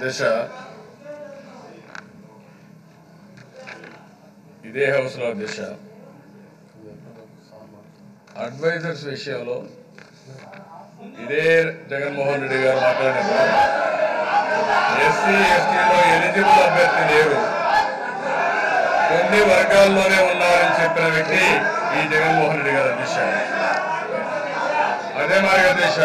అధ్యక్ష ఇదే హౌస్లో అధ్యక్ష అడ్వైజర్స్ విషయంలో ఇదే జగన్మోహన్ రెడ్డి గారు మాట్లాడినప్పుడు ఎస్సీ ఎస్టీలో ఎలిజిబుల్ అభ్యర్థి లేరు కొన్ని వర్గాల్లోనే ఉన్నారని చెప్పిన వ్యక్తి ఈ జగన్మోహన్ రెడ్డి గారు అధ్యక్ష అదే మరి అధ్యక్ష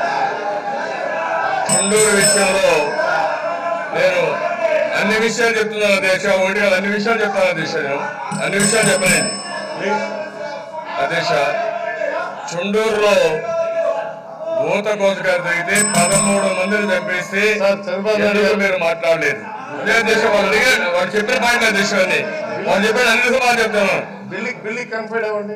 చుండూరు విషయంలో నేను అన్ని విషయాలు చెప్తున్నాను అధ్యక్ష ఒకటి కాదు, అన్ని విషయాలు చెప్తాను అధ్యక్ష నేను అన్ని విషయాలు చెప్పనండి అధ్యక్ష చుండూరులో భూత కోసగా జరిగితే పదమూడు మందిని చంపేస్తే సార్, చంద్రబాబు నాయుడు ఎందుకు గారు- మీరు మాట్లాడలేదు అదే అధ్యక్ష వాళ్ళు అడిగారు వాళ్ళు చెప్పిన పాయింట్ అధ్యక్ష అని వాళ్ళు చెప్పిన అన్ని సమాధానం చెప్తున్నాను బిల్లి బిల్లి కన్ఫైడ్ అవ్వండి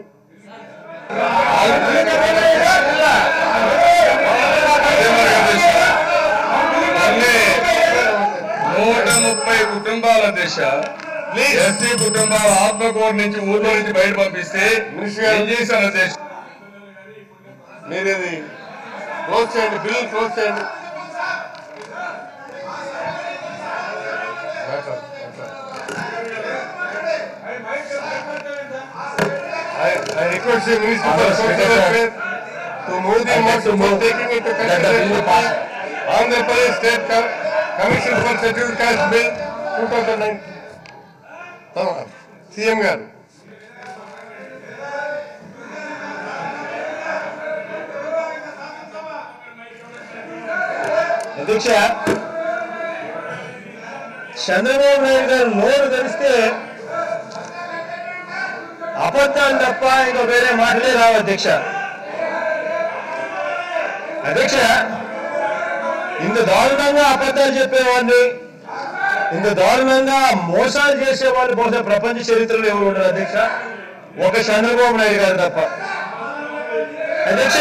అదే మరి అధ్యక్ష మళ్ళీ నూట ముప్పై కుటుంబాల దిశ ఎస్సీ కుటుంబాల ఆత్మకూరు నుంచి ఊర్లో నుంచి బయట పంపిస్తే ఏం చేశారు అధ్యక్ష మీరు ఇది క్లోజ్ చేయండి బిల్లు క్లోజ్ చేయండి మాట్లాడు, మాట్లాడు. I, I request the Minister for Social Welfare to move the motion for taking into consideration Andhra Pradesh State Co- Commission for Scheduled Caste Bill 2009. తమ- సీఎం గారు అధ్యక్ష చంద్రబాబు నాయుడు గారు నోరు తెరిస్తే అబద్ధాలు తప్ప ఇంకా వేరే మాటలే రావు అధ్యక్ష అధ్యక్ష ఇంత దారుణంగా అబద్ధాలు చెప్పేవాడిని ఇంత దారుణంగా మోసాలు చేసేవాళ్ళు బహుశా ప్రపంచ చరిత్రలో ఎవరు ఉండరు అధ్యక్ష ఒక చంద్రబాబు నాయుడు గారు తప్ప అధ్యక్ష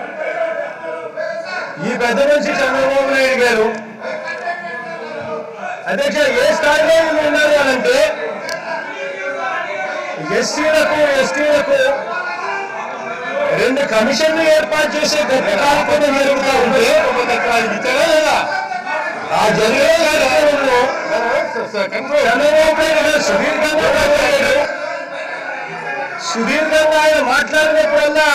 ఈ పెద్ద మనిషి చంద్రబాబు నాయుడు గారు అధ్యక్ష ఏ స్థాయిలో వీళ్ళు ఉన్నారు అని అంటే ఎస్సీలకు ఎస్టీలకు రెండు కమిషన్లు ఏర్పాటు చేసే గొప్ప కార్యక్రమం జరుగుతూ ఉంటే ఇచ్చారా లేదా ఆ జరిగే కార్యక్రమంలో కంట్రోల్ చంద్రబాబు నాయుడు గారు సుదీర్ఘంగా మాట్లాడారు సుదీర్ఘంగా ఆయన మాట్లాడినప్పుడల్లా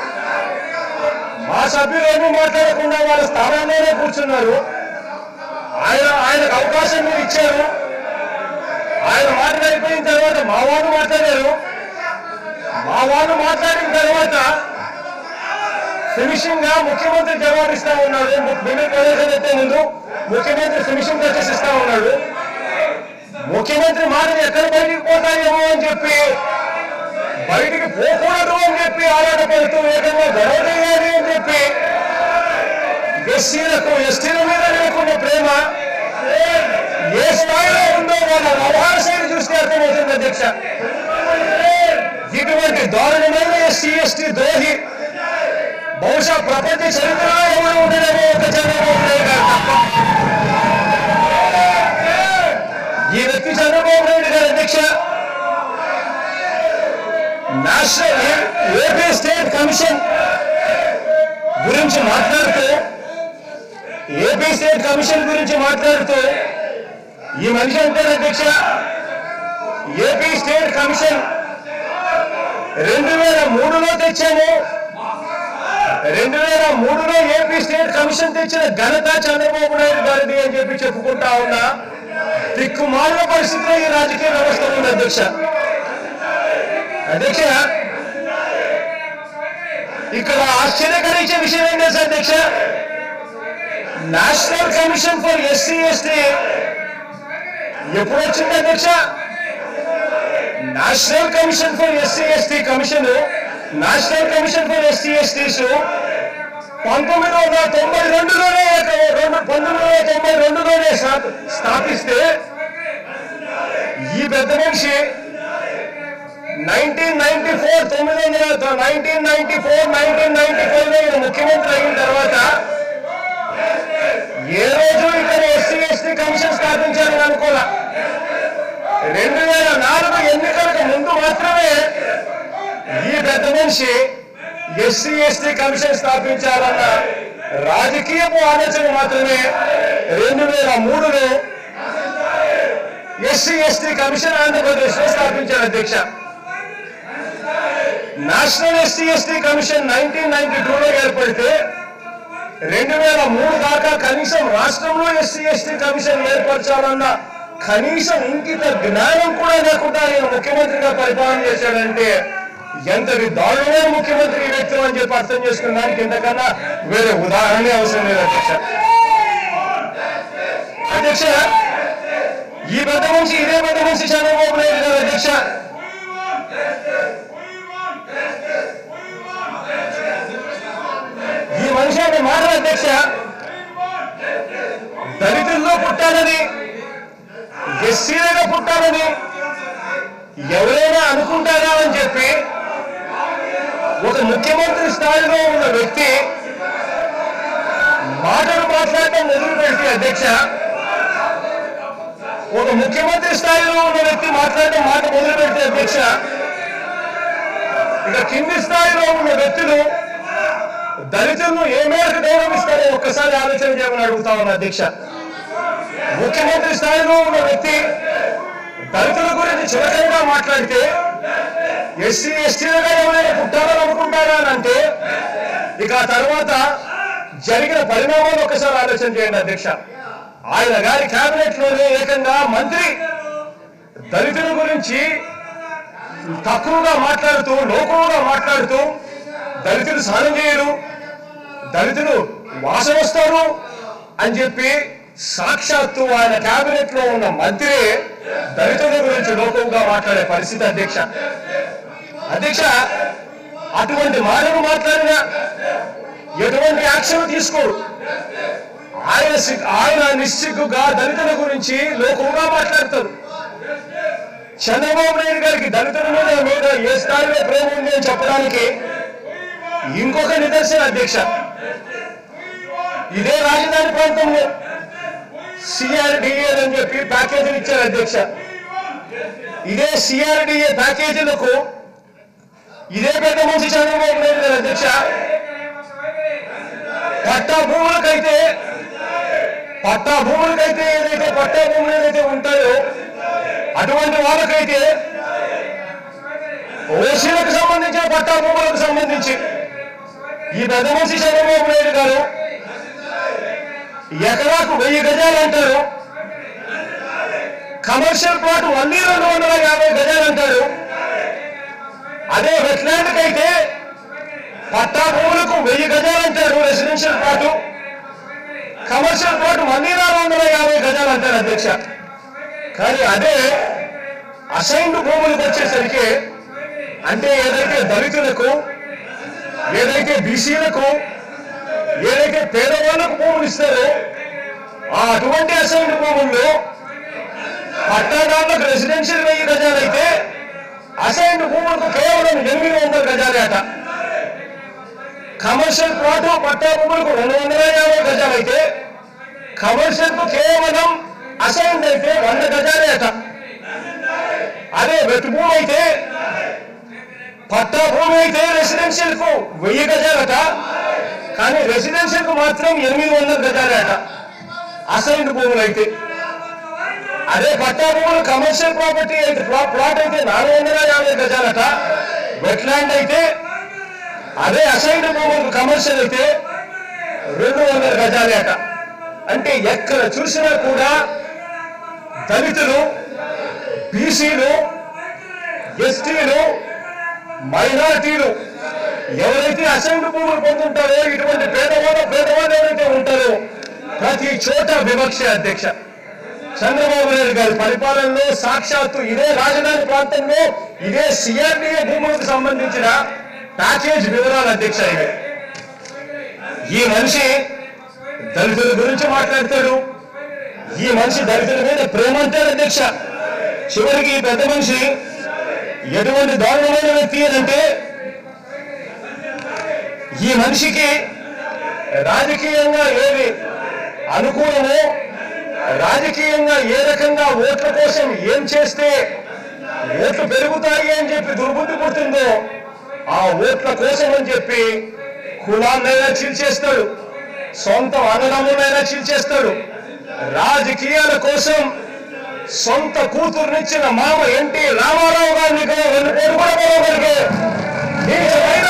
మా సభ్యులు ఏమీ మాట్లాడకుండా వాళ్ళ స్థానంలోనే కూర్చున్నారు ఆయన ఆయనకు అవకాశం మీరు ఇచ్చారు ఆయన మాట్లాడిపోయిన తర్వాత మా వాళ్ళు మాట్లాడారు మా వాళ్ళు మాట్లాడిన తర్వాత ఫినిషింగ్ గా ముఖ్యమంత్రి జవాబిస్తా ఉన్నాడు బిల్లు ప్రవేశపెట్టే ముందు ముఖ్యమంత్రి ఫినిషింగ్ టచెస్ ఇస్తా ఉన్నాడు ముఖ్యమంత్రి మాటలు ఎక్కడ బయటికి పోతాయేమో అని చెప్పి బయటికి పోకూడదు అని చెప్పి ఆరాటపడుతూ ఏకంగా గొడవ చేయాలి అని చెప్పి ఎస్సీలకు ఎస్టీల మీద లేకున్న ప్రేమ ఏ స్థాయిలో ఉందో వాళ్ళ వ్యవహార శైలి చూస్తే అర్థమవుతుంది అధ్యక్ష ఇటువంటి దారుణమైన ఎస్సీ ఎస్టీ ద్రోహి బహుశా ప్రపంచ చరిత్రలో ఎవరు ఉండలేమో ఒక చంద్రబాబు నాయుడు గారు తప్ప ఈ వ్యక్తి చంద్రబాబు నాయుడు గారు అధ్యక్ష నేషనల్ ఏపీ స్టేట్ కమిషన్ గురించి మాట్లాడుతూ ఏపీ స్టేట్ కమిషన్ గురించి మాట్లాడుతూ ఈ మనిషి అంటారు అధ్యక్ష ఏపీ స్టేట్ కమిషన్ రెండు వేల మూడులో తెచ్చాము రెండు వేల మూడులో ఏపీ స్టేట్ కమిషన్ తెచ్చిన ఘనత చంద్రబాబు నాయుడు గారిది అని చెప్పి చెప్పుకుంటా ఉన్నా దిక్కుమాలిన పరిస్థితిలో ఈ రాజకీయ వ్యవస్థ ఉంది అధ్యక్ష అధ్యక్ష ఇక్కడ ఆశ్చర్యకరించే విషయం ఏం తెలుసా అధ్యక్ష national commission for SC ST ఎప్పుడు వచ్చింది అధ్యక్ష national commission for SC ST commission national commission for SC STs పంతొమ్మిది వందల తొంభై రెండులోనే రెండు పంతొమ్మిది వందల తొంభై రెండులోనే స్థా- స్థాపిస్తే ఈ పెద్ద మనిషి నైన్టీన్ నైన్టీ ఫోర్ తొమ్మిది వందల nineteen ninety four nineteen ninety four లో ఈయన ముఖ్యమంత్రి అయిన తర్వాత ఏ రోజు ఇక్కడ ఎస్సీ ఎస్టీ కమిషన్ స్థాపించారని అనుకోలే రెండు వేల నాలుగు ఎన్నికలకు ముందు మాత్రమే ఈ పెద్ద మనిషి ఎస్సీ ఎస్టీ కమిషన్ స్థాపించాలన్న రాజకీయపు ఆలోచన మాత్రమే రెండు వేల మూడులో ఎస్సీ ఎస్టీ కమిషన్ ఆంధ్రప్రదేశ్ లో స్థాపించారు అధ్యక్ష national SC ST commission nineteen ninety టూలో ఏర్పడితే రెండు వేల మూడు దాకా కనీసం రాష్ట్రంలో ఎస్సీ ఎస్టీ కమిషన్ ఏర్పరచాలన్న కనీసం ఇంకిత జ్ఞానం కూడా లేకుండా ఆయన ముఖ్యమంత్రిగా పరిపాలన చేశాడంటే ఎంతటి దారుణమైన ముఖ్యమంత్రి ఈ వ్యక్తి అని చెప్పి అర్థం చేసుకున్నానికి ఇంతకన్నా వేరే ఉదాహరణ అవసరం లేదు అధ్యక్ష అధ్యక్ష ఈ పెద్ద మనిషి ఇదే పెద్ద మనిషి చంద్రబాబు నాయుడు గారు అధ్యక్ష ఈ మనిషి అనే మాట అధ్యక్ష దళితుల్లో పుట్టాలని ఎస్సీలుగా పుట్టాలని ఎవరైనా అనుకుంటారా అని చెప్పి ఒక ముఖ్యమంత్రి స్థాయిలో ఉన్న వ్యక్తి మాటలు మాట్లాడటం మొదలు పెడితే అధ్యక్ష ఒక ముఖ్యమంత్రి స్థాయిలో ఉన్న వ్యక్తి మాట్లాడటం మాట మొదలు పెడితే అధ్యక్ష ఇక కింది స్థాయిలో ఉన్న వ్యక్తులు దళితులను ఏ మేరకు గౌరవిస్తారో ఒక్కసారి ఆలోచన చేయమని అడుగుతా ఉన్నా అధ్యక్ష ముఖ్యమంత్రి స్థాయిలో ఉన్న వ్యక్తి దళితుల గురించి చులకంగా మాట్లాడితే ఎస్సీ ఎస్టీలుగా ఎవరైనా పుట్టాలని అనుకుంటారా అని అంటే ఇక ఆ తర్వాత జరిగిన పరిణామాలు ఒకసారి ఆలోచన చేయండి అధ్యక్ష ఆయన గారి కేబినెట్ లోనే ఏకంగా మంత్రి దళితుల గురించి తక్కువగా మాట్లాడుతూ లోకువగా మాట్లాడుతూ దళితులు స్నానం చేయరు దళితులు వాసన వస్తారు అని చెప్పి సాక్షాత్తు ఆయన కేబినెట్ లో ఉన్న మంత్రి దళితుల గురించి లోకంగా మాట్లాడే పరిస్థితి అధ్యక్ష అధ్యక్ష అటువంటి మాటలు మాట్లాడినా ఎటువంటి యాక్షన్ తీసుకోడు ఆయన సిగ్- ఆయన నిస్సిగ్గుగా దళితుల గురించి లోకంగా మాట్లాడతారు చంద్రబాబు నాయుడు గారికి దళితుల మీద మీద ఏ స్థాయిలో ప్రేమ ఉంది అని చెప్పడానికి ఇంకొక నిదర్శన అధ్యక్ష ఇదే రాజధాని ప్రాంతంలో సిఆర్డిఏ అని చెప్పి ప్యాకేజీలు ఇచ్చారు అధ్యక్ష ఇదే సిఆర్డిఏ ప్యాకేజీలకు ఇదే పెద్ద మంచి చంద్రబాబు నాయుడు గారు అధ్యక్ష పట్టా భూములకైతే పట్టా భూములకైతే ఏదైతే పట్టా భూములు ఏదైతే ఉంటాయో అటువంటి వాళ్ళకైతే ఓసీలకు సంబంధించిన పట్టా భూములకు సంబంధించి ఈ పెద్ద మనిషి చంద్రబాబు నాయుడు గారు ఎకరాకు వెయ్యి గజాలు అంటారు కమర్షియల్ ప్లాట్ మళ్ళీ రెండు వందల యాభై గజాలు అంటారు అదే వెట్లాండ్కి అయితే పట్టా భూములకు వెయ్యి గజాలు అంటారు రెసిడెన్షియల్ ప్లాట్ కమర్షియల్ ప్లాట్ మళ్ళీ నాలుగు వందల యాభై గజాలు అంటారు అధ్యక్ష కానీ అదే అసైన్డ్ భూములకు వచ్చేసరికి అంటే ఏదైతే దళితులకు ఏదైతే బీసీలకు ఏదైతే పేదవాళ్ళకు భూములు ఇస్తారో ఆ అటువంటి అసైన్డ్ భూముల్లో పట్టాదారులకు రెసిడెన్షియల్ వెయ్యి గజాలైతే అసైన్డ్ భూములకు కేవలం ఎనిమిది వందల గజాలే అట కమర్షియల్ ప్లాట్ పట్టా భూములకు రెండు వందల యాభై గజాలైతే కమర్షియల్ కు కేవలం అసైన్డ్ అయితే వంద గజాలే అట అదే వెట్ భూమి అయితే పట్టా భూమి అయితే రెసిడెన్షియల్ కు వెయ్యి గజాలట కానీ రెసిడెన్షియల్ కు మాత్రం ఎనిమిది వందల గజాలే అట అసైన్డ్ భూములు అయితే అదే పట్టా భూములు కమర్షియల్ ప్రాపర్టీ అయితే ప్లా- ప్లాట్ అయితే నాలుగు వందల యాభై గజాలట వెట్లాండ్ అయితే అదే అసైన్డ్ భూములు కమర్షియల్ అయితే రెండు వందల గజాలే అట అంటే ఎక్కడ చూసినా కూడా దళితులు బీసీలు ఎస్టీలు మైనారిటీలు ఎవరైతే అసైన్డ్ భూములు పొందుంటారో ఇటువంటి పేదవాళ్ళు పేదవాళ్ళు ఎవరైతే ఉంటారో ప్రతి చోట వివక్ష అధ్యక్ష చంద్రబాబు నాయుడు గారి పరిపాలనలో సాక్షాత్తు ఇదే రాజధాని ప్రాంతంలో ఇదే సిఆర్డీఏ భూములకు సంబంధించిన ప్యాకేజ్ వివరాలు అధ్యక్ష ఇవి ఈ మనిషి దళితుల గురించి మాట్లాడతాడు ఈ మనిషి దళితుల మీద ప్రేమ అంటాడు అధ్యక్ష చివరికి ఈ పెద్ద మనిషి ఎటువంటి దారుణమైన వ్యక్తి అంటే ఈ మనిషికి రాజకీయంగా ఏది అనుకూలమో రాజకీయంగా ఏ రకంగా ఓట్ల కోసం ఏం చేస్తే ఓట్లు పెరుగుతాయి అని చెప్పి దుర్బుద్ధి పుట్టిందో ఆ ఓట్ల కోసం అని చెప్పి కులాన్నైనా చీల్చేస్తాడు సొంత అన్నదమ్ములైనా చీల్చేస్తాడు రాజకీయాల కోసం సొంత కూతురునిచ్చిన మామ ఎన్టీ రామారావు గారిని కూడా రెండు పేరు కూడా పిలవగలిగే నీచమైన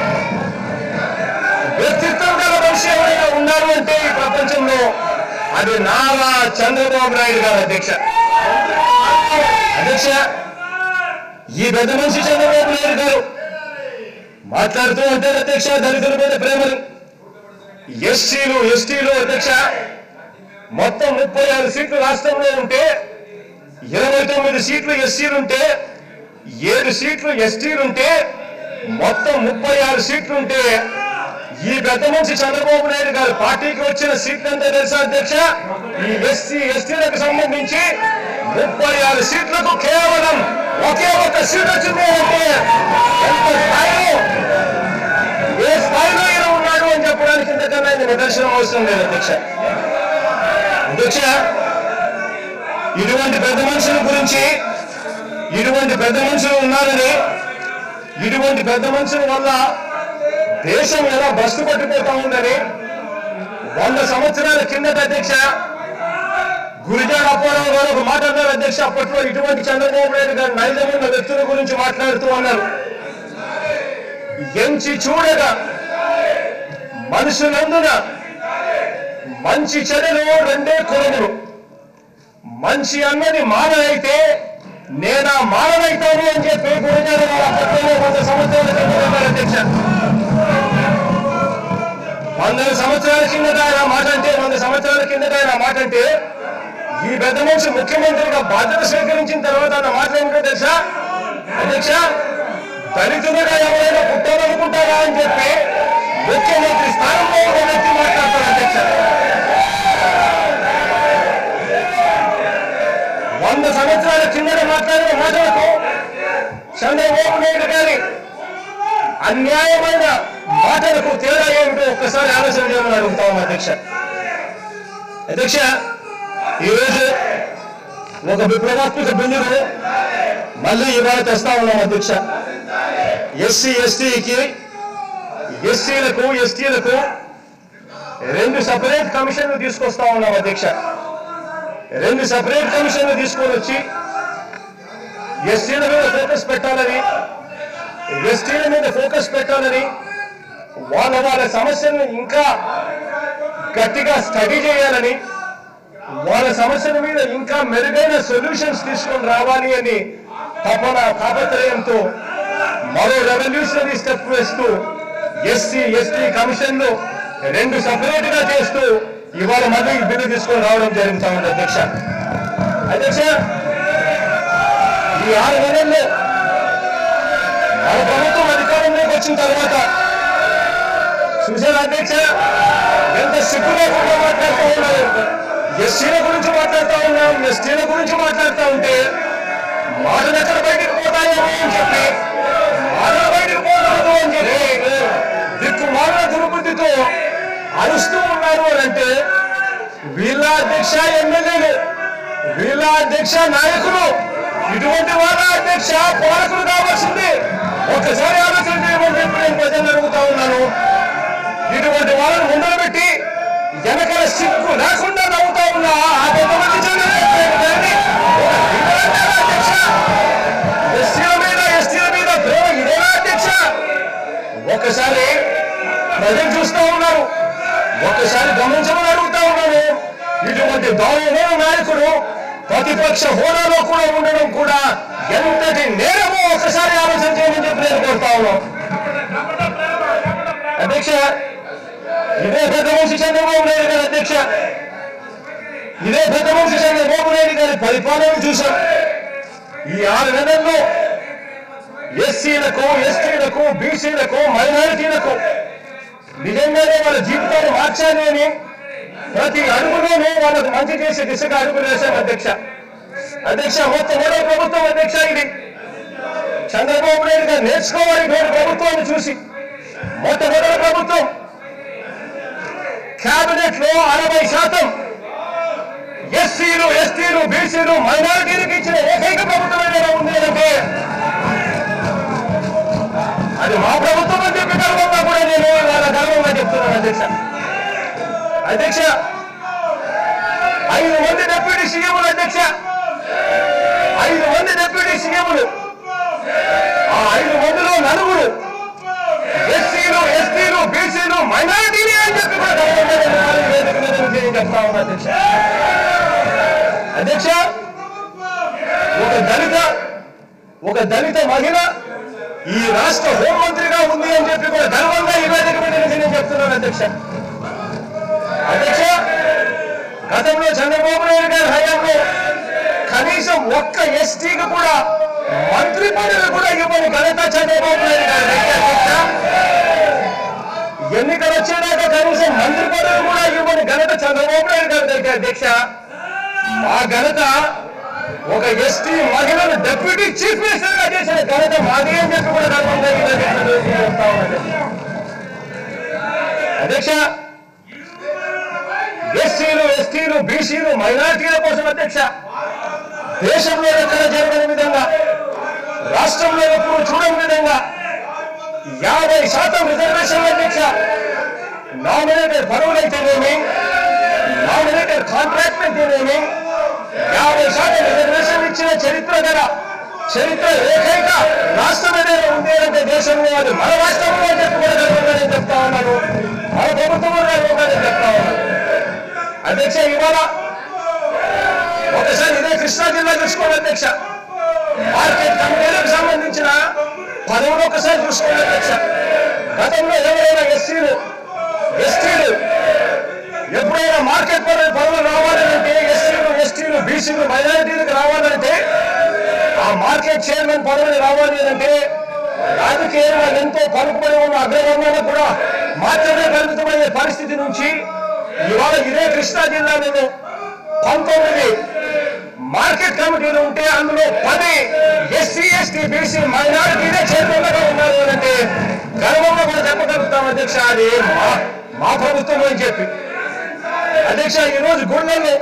వ్యక్తిత్వం గల మనిషి ఎవరైనా ఉన్నారు అంటే ఈ ప్రపంచంలో అది నారా చంద్రబాబు నాయుడు గారు అధ్యక్ష అధ్యక్ష ఈ పెద్ద మనిషి చంద్రబాబు నాయుడు గారు మాట్లాడుతూ ఉంటారు అధ్యక్ష దళితుల మీద ప్రేమలు ఎస్సీలు ఎస్టీలు అధ్యక్ష మొత్తం ముప్పై ఆరు సీట్లు రాష్ట్రంలో ఉంటే ఇరవై తొమ్మిది సీట్లు ఎస్సీలు ఉంటే ఏడు సీట్లు ఎస్టీలు ఉంటే మొత్తం ముప్పై ఆరు సీట్లు ఉంటే ఈ పెద్ద మనిషి చంద్రబాబు నాయుడు గారు పార్టీకి వచ్చిన సీట్లు ఎంత తెలుసా అధ్యక్ష ఈ ఎస్సీ ఎస్టీలకు సంబంధించి ముప్పై ఆరు సీట్లకు కేవలం ఒకే ఒక్క సీట్ వచ్చింది అంటే ఎంత స్థాయిలో ఏ స్థాయిలో ఈయన ఉన్నాడు అని చెప్పడానికి ఇంతకన్నా ఇది నిదర్శనం అవసరం లేదు అధ్యక్ష అధ్యక్ష ఇటువంటి పెద్ద మనుషుల గురించి ఇటువంటి పెద్ద మనుషులు ఉన్నారని ఇటువంటి పెద్ద మనుషుల వల్ల దేశం ఎలా బస్సు పట్టిపోతా ఉందని వంద సంవత్సరాల కిందట అధ్యక్ష గురిజాడ అప్పారావు గారు ఒక మాట అన్నారు అధ్యక్ష అప్పట్లో ఇటువంటి చంద్రబాబు నాయుడు గారు నైజమున్న వ్యక్తుల గురించి మాట్లాడుతూ అన్నారు ఎంచి చూడగా మనుషులందున మంచి చెడులు రెండే కొరములు మంచి అన్నది మానవైతే నేనా మానవైతాను అని చెప్పి గురుగారు గారు అప్పట్లో వంద సంవత్సరాల కింద అన్నారు అధ్యక్ష వంద సంవత్సరాల కిందట ఆయన మాట అంటే వంద సంవత్సరాల కిందట ఆయన మాట అంటే ఈ పెద్ద మనిషి ముఖ్యమంత్రిగా బాధ్యత స్వీకరించిన తర్వాత ఆయన మాట ఏమిటో తెలుసా అధ్యక్ష దళితులుగా ఎవరైనా పుట్టాలనుకుంటారా అని చెప్పి ముఖ్యమంత్రి స్థానంలో ఉన్న వ్యక్తి మాట్లాడతారు అధ్యక్ష వంద సంవత్సరాల కిందట మాట్లాడిన మాటలకు చంద్రబాబు నాయుడు గారి అన్యాయమైన మాటలకు తేడా ఏమిటో ఒక్కసారి ఆలోచన చేయమని అడుగుతాం అధ్యక్ష అధ్యక్ష ఈరోజు ఒక విప్లవాత్మక బిల్లును మళ్ళీ ఇవాళ తెస్తా ఉన్నాం అధ్యక్ష ఎస్సీ ఎస్టీకి ఎస్సీలకు ఎస్టీలకు రెండు సపరేట్ కమిషన్లు తీసుకొస్తా ఉన్నాం అధ్యక్ష రెండు సపరేట్ కమిషన్లు తీసుకొని వచ్చి ఎస్సీల మీద ఫోకస్ పెట్టాలని ఎస్టీల మీద ఫోకస్ పెట్టాలని వాళ్ళ వాళ్ళ సమస్యలను ఇంకా గట్టిగా స్టడీ చేయాలని వాళ్ళ సమస్యల మీద ఇంకా మెరుగైన సొల్యూషన్స్ తీసుకొని రావాలి అని తపన తాపత్రయంతో మరో రెవల్యూషనరీ స్టెప్ వేస్తూ ఎస్సీ ఎస్టీ కమిషన్లు రెండు సపరేట్ గా చేస్తూ ఇవాళ మళ్ళీ ఈ బిల్లు తీసుకొని రావడం జరుగుతా ఉంది అధ్యక్ష అధ్యక్ష ఈ ఆరు నెలల్లో మన ప్రభుత్వం అధికారంలోకి వచ్చిన తర్వాత చూసారు అధ్యక్ష ఎంత సిగ్గు లేకుండా మాట్లాడుతూ ఉన్నారు ఎస్సీల గురించి మాట్లాడుతూ ఉన్నాం ఎస్టీల గురించి మాట్లాడుతూ ఉంటే మాటలు ఎక్కడ బయటకు పోతాయేమో అని చెప్పి మాటలు బయటకు పోకూడదు అని చెప్పి దిక్కు మాటల దుర్బుద్ధితో అరుస్తూ ఉన్నారు అని అంటే వీళ్ళ అధ్యక్ష ఎమ్మెల్యేలు వీళ్ళ అధ్యక్ష నాయకులు ఇటువంటి వాళ్ళ అధ్యక్ష పాలకులు కావాల్సింది ఒక్కసారి ఆలోచన చేయమని చెప్పి నేను ప్రజలను అడుగుతా ఉన్నాను ఇటువంటి వాళ్ళని ముందర పెట్టి వెనకాల సిగ్గు లేకుండా నవ్వుతా ఉన్నా ఆ పెద్ద మంది చంద్రబాబు నాయుడు గారిని ఒక విమలంగా అధ్యక్ష ఎస్సీల మీద ఎస్టీల మీద ప్రేమ ఇదేనా అధ్యక్ష ఒక్కసారి ప్రజలు చూస్తూ ఉన్నారు ఒక్కసారి గమనించమని అడుగుతా ఉన్నాను ఇటువంటి దారుణమైన నాయకుడు ప్రతిపక్ష హోదాలో కూడా ఉండడం కూడా ఎంతటి నేరమో ఒకసారి ఆలోచన చేయమని చెప్పి నేను కోరుతా ఉన్నాను అధ్యక్ష ఇదే పెద్ద మనిషి చంద్రబాబు నాయుడు గారి అధ్యక్ష ఇదే పెద్ద మనిషి చంద్రబాబు నాయుడు గారి పరిపాలన చూశాం ఈ ఆరు నెలల్లో ఎస్సీలకు ఎస్టీలకు బీసీలకు మైనారిటీలకు నిజంగానే వాళ్ళ జీవితాన్ని మార్చాలి అని ప్రతి అడుగులోనూ వాళ్ళకు మంచి చేసే దిశగా అడుగులు వేశాం అధ్యక్ష అధ్యక్ష మొట్టమొదటి ప్రభుత్వం అధ్యక్ష ఇది చంద్రబాబు నాయుడు గారు నేర్చుకోవాలి నేడు ప్రభుత్వాన్ని చూసి మొట్టమొదటి ప్రభుత్వం కేబినెట్ లో అరవై శాతం ఎస్సీలు ఎస్టీలు బీసీలు మైనారిటీలకు ఇచ్చిన ఏకైక ప్రభుత్వం ఏదైనా ఉంది అంటే అది మా ప్రభుత్వం అని చెప్పి గర్వంగా కూడా నేను వాళ్ళ గర్వంగా చెప్తున్నాను అధ్యక్ష అధ్యక్ష డిప్యూటీ సీఎంలు అధ్యక్ష ఐదు మంది డిప్యూటీ సీఎంలు ఆ ఐదు మందిలో నలుగురు ఎస్సీలు ఎస్టీలు బీసీలు మైనారిటీలు అని చెప్పి కూడా గవర్నమెంట్ అధికారులు వేదిక మీద నుంచి నేను చెప్తా ఉన్నా అధ్యక్ష అధ్యక్ష ఒక దళిత ఒక దళిత మహిళ ఈ రాష్ట్ర హోంమంత్రిగా ఉంది అని చెప్పి కూడా గర్వంగా ఈ వేదిక మీద నుంచి నేను చెప్తున్నాను అధ్యక్ష అధ్యక్ష గతంలో చంద్రబాబు నాయుడు గారి హయాంలో కనీసం ఒక్క ఎస్టీకి కూడా మంత్రి పదవి కూడా ఇవ్వని ఘనత చంద్రబాబు నాయుడు గారి అధ్యక్ష ఎన్నికలు వచ్చేదాకా కనీసం మంత్రి పదవి కూడా ఇవ్వని ఘనత చంద్రబాబు నాయుడు గారి దగ్గర అధ్యక్ష ఆ ఘనత ఒక ఎస్టీ మహిళను డిప్యూటీ చీఫ్ మినిస్టర్ గా చేసిన ఘనత మాది అని చెప్పి కూడా గర్వంగా ఈ వేదిక మీద నుంచి చెప్తా ఉన్నాను అధ్యక్ష ఎస్సీలు ఎస్టీలు బీసీలు మైనారిటీల కోసం అధ్యక్ష దేశంలో ఎక్కడ జరగని విధంగా రాష్ట్రంలో ఎప్పుడు చూడని విధంగా యాభై శాతం రిజర్వేషన్ల అధ్యక్ష నామినేటెడ్ పదవులైతేనేమి నామినేటెడ్ కాంట్రాక్ట్ అయితేనేమి యాభై శాతం రిజర్వేషన్ ఇచ్చిన చరిత్ర గల చరిత్ర ఏకైక రాష్ట్రం ఏదైనా ఉంది అంటే దేశంలో అది మన రాష్ట్రంలో అని చెప్పి కూడా గర్వంగా నేను చెప్తా ఉన్నాను మన ప్రభుత్వం గర్వంగా నేను చెప్తా ఉన్నాను అధ్యక్ష ఇవాళ ఒకసారి ఇదే కృష్ణా జిల్లా చూసుకోండి అధ్యక్ష మార్కెట్ కమిటీలకు సంబంధించిన పదవులు ఒకసారి చూసుకోండి అధ్యక్ష గతంలో ఎవరైనా ఎస్సీలు ఎస్టీలు ఎప్పుడైనా మార్కెట్ పదవి పదవులు రావాలంటే ఎస్సీలు ఎస్టీలు బీసీలు మైనారిటీలకు రావాలంటే ఆ మార్కెట్ చైర్మన్ పదవి రావాలి అంటే రాజకీయంగా ఎంతో పలుకుబడి ఉన్న అగ్రవర్ణాలకు కూడా మాత్రమే పరిమితమయ్యే పరిస్థితి నుంచి ఇవాళ ఇదే కృష్ణా జిల్లాలో పంతొమ్మిది మార్కెట్ కమిటీలు ఉంటే అందులో పది ఎస్సీ ఎస్టీ బీసీ మైనారిటీనే చైర్మన్గా ఉన్నారు అని అంటే గర్వంగా కూడా చెప్పగలుగుతాం అధ్యక్ష అది మా మా ప్రభుత్వం అని చెప్పి అధ్యక్ష ఈరోజు గుండెల్లో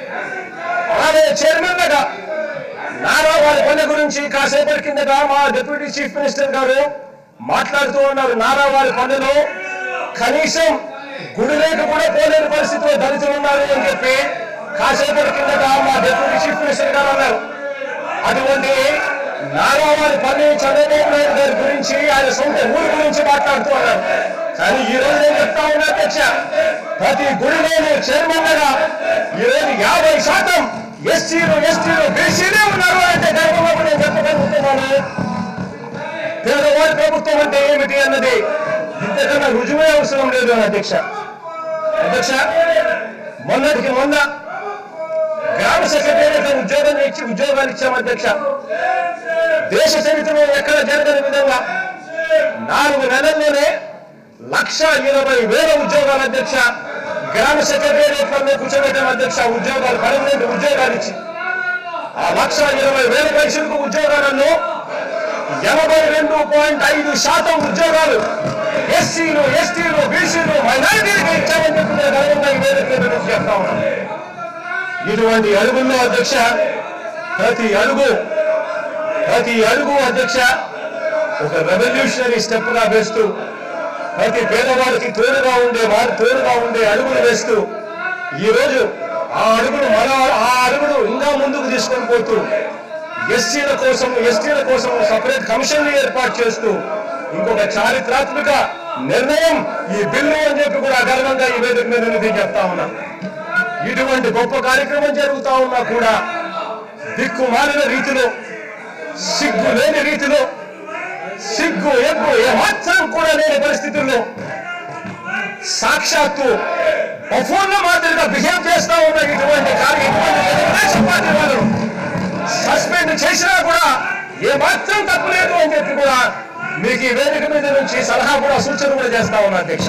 ఆమె చైర్మన్గా నారా వారి పని గురించి కాసేపటి కిందట మా డిప్యూటీ చీఫ్ మినిస్టర్ గారు మాట్లాడుతూ ఉన్నారు నారా వారి పనిలో కనీసం గుడి లేక కూడా పోలేని పరిస్థితిలో దళితులు ఉన్నారు అని చెప్పి కాసేపటి కిందట మా డిప్యూటీ చీఫ్ మినిస్టర్ గారు అన్నారు అటువంటి నారా వారి పని చంద్రబాబు నాయుడు గారి గురించి ఆయన సొంత ఊరి గురించి మాట్లాడుతూ ఉన్నారు కానీ ఈ రోజు నేను చెప్తా ఉన్నా అధ్యక్ష ప్రతి గుడిలోనూ చైర్మన్ గా ఈ రోజు యాభై శాతం ఎస్సీలు ఎస్టీలు బీసీలే ఉన్నారు అంటే గర్వంగా నేను చెప్పగలుగుతున్నాను పేదవాడి ప్రభుత్వం అంటే ఏమిటి అన్నది ఇంతకన్నా రుజువే అవసరం లేదు అని అధ్యక్ష అధ్యక్ష మొన్నటికి మొన్న గ్రామ సెక్రటరీకి ఉద్యోగం ఇచ్చి ఉద్యోగాలు ఇచ్చాం అధ్యక్ష దేశ చరిత్రలో ఎక్కడ జరగని విధంగా నాలుగు నెలల్లోనే లక్ష ఇరవై వేల ఉద్యోగాలు అధ్యక్ష గ్రామ సెక్రటేరియట్లలో కూర్చోబెట్టాం అధ్యక్ష ఉద్యోగాలు పర్మనెంట్ ఉద్యోగాలు ఇచ్చి ఆ లక్ష ఇరవై వేల పైసలకు ఉద్యోగాలలో ఎనభై రెండు పాయింట్ ఐదు శాతం ఉద్యోగాలు ఎస్సీలు ఎస్టీలు బీసీలు మైనారిటీలకు ఇచ్చామని చెప్పి నేను గర్వంగా ఈ వేదిక మీద నుంచి చెప్తా ఉన్నాను ఇటువంటి అడుగుల్లో అధ్యక్ష ప్రతి అడుగు ప్రతి అడుగు అధ్యక్ష ఒక రెవల్యూషనరీ స్టెప్ గా వేస్తూ ప్రతి పేదవాడికి తోడుగా ఉండే వారి తోడుగా ఉండే అడుగులు వేస్తూ ఈ రోజు ఆ అడుగులు మన ఆ అడుగులు ఇంకా ముందుకు తీసుకొని పోతూ ఎస్సీల కోసం ఎస్టీల కోసం సపరేట్ కమిషన్ ఏర్పాటు చేస్తూ ఇంకొక చారిత్రాత్మక నిర్ణయం ఈ బిల్లు అని చెప్పి కూడా గర్వంగా ఈ వేదిక మీద నుంచి చెప్తా ఉన్నా ఇటువంటి గొప్ప కార్యక్రమం జరుగుతా ఉన్నా కూడా దిక్కుమాలిన రీతిలో సిగ్గు లేని రీతిలో సిగ్గు ఎగ్గు ఏమాత్రం కూడా లేని పరిస్థితుల్లో సాక్షాత్తు బఫోన్ల మాదిరిగా బిహేవ్ చేస్తా ఉన్న ఇటువంటి కార్య ఇటువంటి తెలుగుదేశం పార్టీ వాళ్ళు సస్పెండ్ చేసినా కూడా ఏమాత్రం తప్పు లేదు అని చెప్పి కూడా మీకు ఈ వేదిక మీద నుంచి సలహా కూడా సూచన కూడా చేస్తా ఉన్నా అధ్యక్ష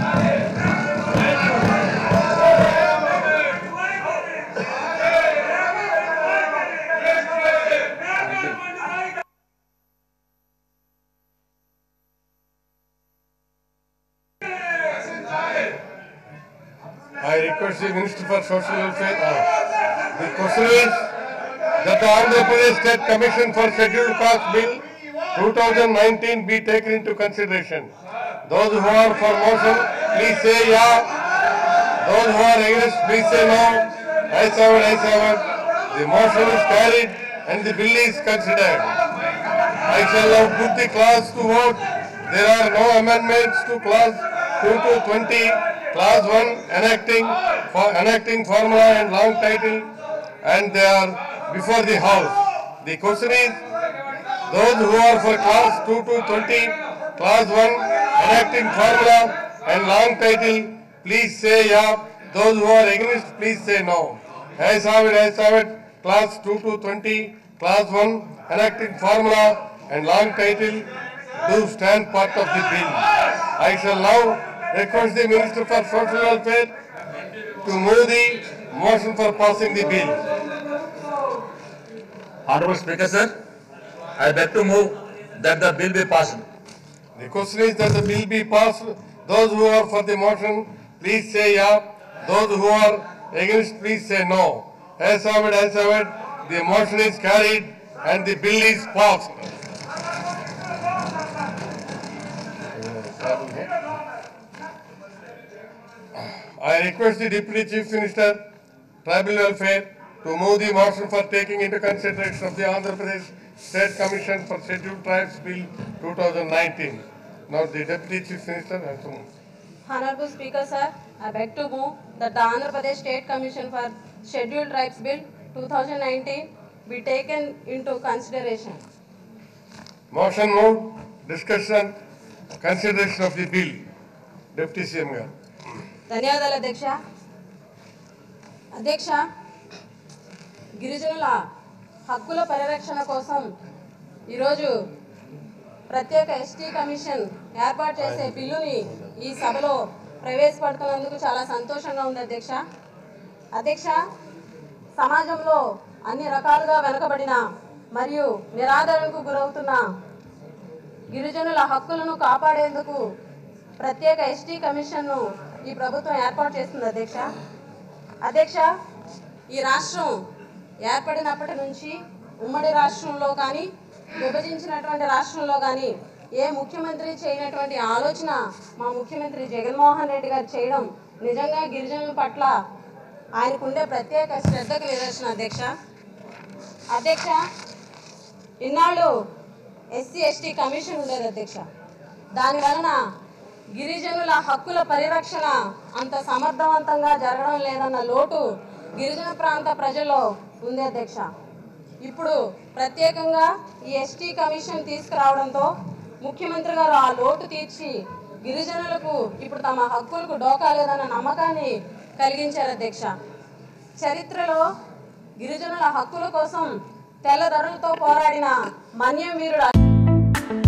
I request the Minister for Social Welfare. uh, The question is that the Andhra Pradesh State Commission for Scheduled Caste Bill 2019 be taken into consideration. Those who are for motion, please say yeah. Those who are against, please say no. I seven, I seven. The motion is carried and the bill is considered. I shall now put the clause to vote. There are no amendments to clause two to twenty, clause one enacting for enacting formula and long title, and they are before the house. The question is, those who are for class two to twenty, class one enacting formula and long title, please say yeah. Those who are against, please say no. As have it, as have it, class two to twenty, class one enacting formula and long title do stand part of the bill. I shall now request the Minister for Social Welfare to move the motion for passing the bill. Honorable Speaker, sir, I beg to move that the bill be passed. The question is that the bill be passed. Those who are for the motion, please say yeah. Those who are against, please say no. As have it, as have it, the motion is carried and the bill is passed. I request the Deputy Chief Minister, Tribal Welfare, to move the motion for taking into consideration of the Andhra Pradesh State Commission for Scheduled Tribes Bill 2019. Now the Deputy Chief Minister has to move. Honorable Speaker, sir, I beg to move that the Andhra Pradesh State Commission for Scheduled Tribes Bill 2019 be taken into consideration. Motion moved, discussion, consideration of the bill. Deputy CM గారు. ధన్యవాదాలు అధ్యక్ష అధ్యక్ష గిరిజనుల హక్కుల పరిరక్షణ కోసం ఈరోజు ప్రత్యేక ఎస్టీ కమిషన్ ఏర్పాటు చేసే బిల్లుని ఈ సభలో ప్రవేశపెడుతున్నందుకు చాలా సంతోషంగా ఉంది అధ్యక్ష అధ్యక్ష సమాజంలో అన్ని రకాలుగా వెనుకబడిన మరియు నిరాదరణకు గురవుతున్న గిరిజనుల హక్కులను కాపాడేందుకు ప్రత్యేక ఎస్టీ కమిషన్ను ఈ ప్రభుత్వం ఏర్పాటు చేస్తుంది అధ్యక్ష అధ్యక్ష ఈ రాష్ట్రం ఏర్పడినప్పటి నుంచి ఉమ్మడి రాష్ట్రంలో కానీ విభజించినటువంటి రాష్ట్రంలో కానీ ఏ ముఖ్యమంత్రి చేయనటువంటి ఆలోచన మా ముఖ్యమంత్రి జగన్మోహన్ రెడ్డి గారు చేయడం నిజంగా గిరిజనుల పట్ల ఆయనకుండే ప్రత్యేక శ్రద్ధకు నిదర్శన అధ్యక్ష అధ్యక్ష ఇన్నాళ్ళు ఎస్సీ ఎస్టీ కమిషన్ ఉండేది అధ్యక్ష దాని వలన గిరిజనుల హక్కుల పరిరక్షణ అంత సమర్థవంతంగా జరగడం లేదన్న లోటు గిరిజన ప్రాంత ప్రజల్లో ఉంది అధ్యక్ష ఇప్పుడు ప్రత్యేకంగా ఈ ఎస్టీ కమిషన్ తీసుకురావడంతో ముఖ్యమంత్రి గారు ఆ లోటు తీర్చి గిరిజనులకు ఇప్పుడు తమ హక్కులకు డోకా లేదన్న నమ్మకాన్ని కలిగించారు అధ్యక్ష చరిత్రలో గిరిజనుల హక్కుల కోసం తెల్లదొరలతో పోరాడిన మన్యం వీరుడు